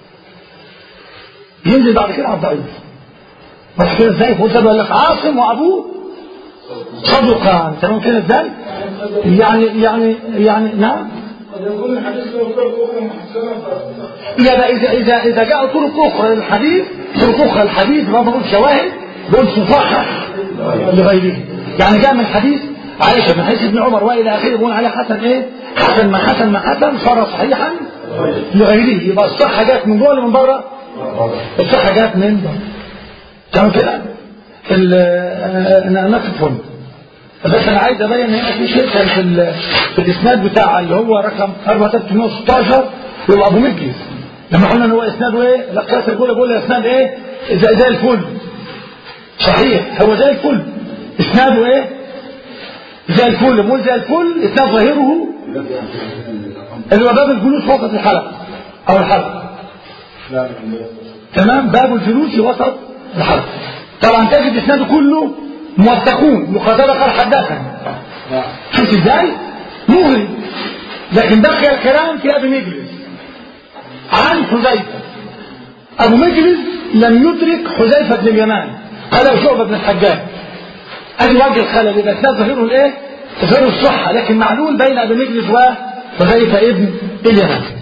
Speaker 1: ينزل بعد كده على الضعيف بس كده ازاي فقلت له لك عاصم وابوه صدقان تمام كده ازاي يعني يعني يعني نعم
Speaker 2: يكون الحديث له طرق اخرى محسنه
Speaker 1: يبقى إذا إذا إذا جاء طرق أخرى للحديث طرق أخرى للحديث ما بقول شواهد بقول مصحح لغيره يعني جاء من حديث عائشة من حديث ابن عمر وإلى آخره بقول عليه حسن إيه؟ حسن ما حسن ما حسن صار صحيحا لغيره يبقى الصحة جاءت من جوه ولا من بره؟ الصحة جاءت من بره تمام كده؟ أنا نقف هنا بس انا عايز ابين هنا في شيء كان في, ال- في الاسناد بتاع اللي هو رقم 4316 يبقى ابو مجلس لما قلنا ان هو اسناده ايه؟ لقيت الجول بيقول اسناد ايه؟ زي, زي الفل صحيح هو زي الفل اسناده ايه؟ زي الفل بقول زي الفل اسناد ظاهره اللي هو باب الجلوس وسط الحلقه او الحلقه تمام باب الجلوس وسط الحلقه طبعا تجد اسناده كله موثقون مقدمة قال حدثنا شوف ازاي مغري لكن دخل الكلام في ابي مجلس عن حذيفه ابو مجلس لم يدرك حذيفه بن اليمان قال شعبه بن الحجاج ادي وجه الخلل يبقى اسناد ظاهره الايه غير الصحة لكن معلول بين أبي مجلس وحذيفة ابن اليمان